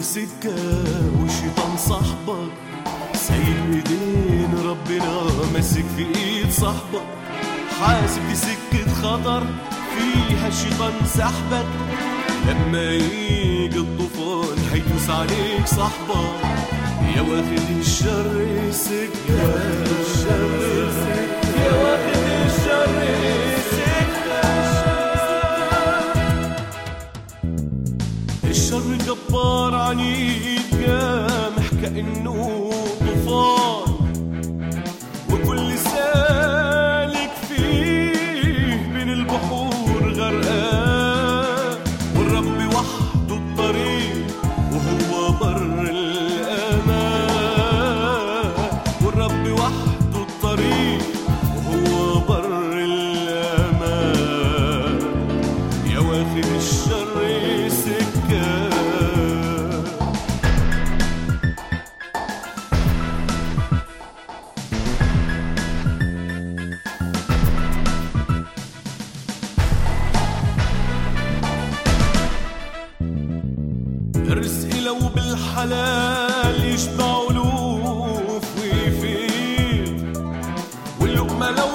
سكة والشيطان صاحبك سايب ايدين ربنا ماسك في ايد صاحبك حاسب دي سكة خطر فيها الشيطان سحبك لما يجي الطوفان هيدوس عليك صاحبك يا واخد الشر سكة الشر سكة يا واخد الشر سكة الشر جبار عنيد جامح كأنه طوفان وكل سالك فيه بين البحور غرقان والرب وحده الطريق وهو بر الأمان والرب وحده الطريق وهو بر الأمان يا واخد الشر سكة الرزق لو بالحلال يشبع ألوف ويفيد واللقمة لو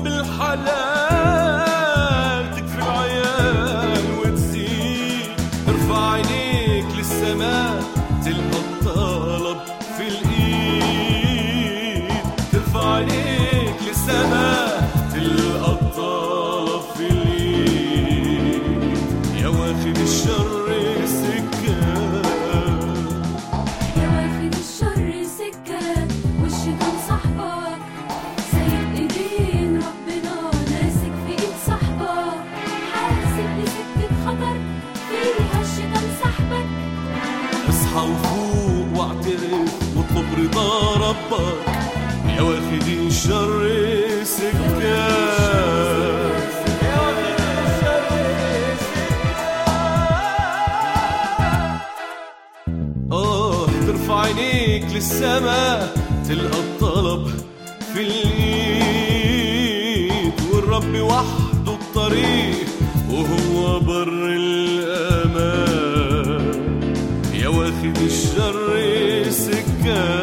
بالحلال تكفي العيال وتزيد ارفع عينيك للسماء تلقى الطلب في الايد ترفع عينيك للسماء تلقى الطلب في الايد يا واخد الشر سكه يا واخد الشر سكة والشيطان صاحبك سايب ايدين ربنا ماسك في ايد صاحبك حاسب لسكة خطر فيها الشيطان سحبك اصحى وفوق واعترف واطلب رضا ربك يا واخد الشر سكه اه ترفع عينيك للسماء تلقى الطلب في الايد والرب وحده الطريق وهو بر الامان يا واخد الشر سكه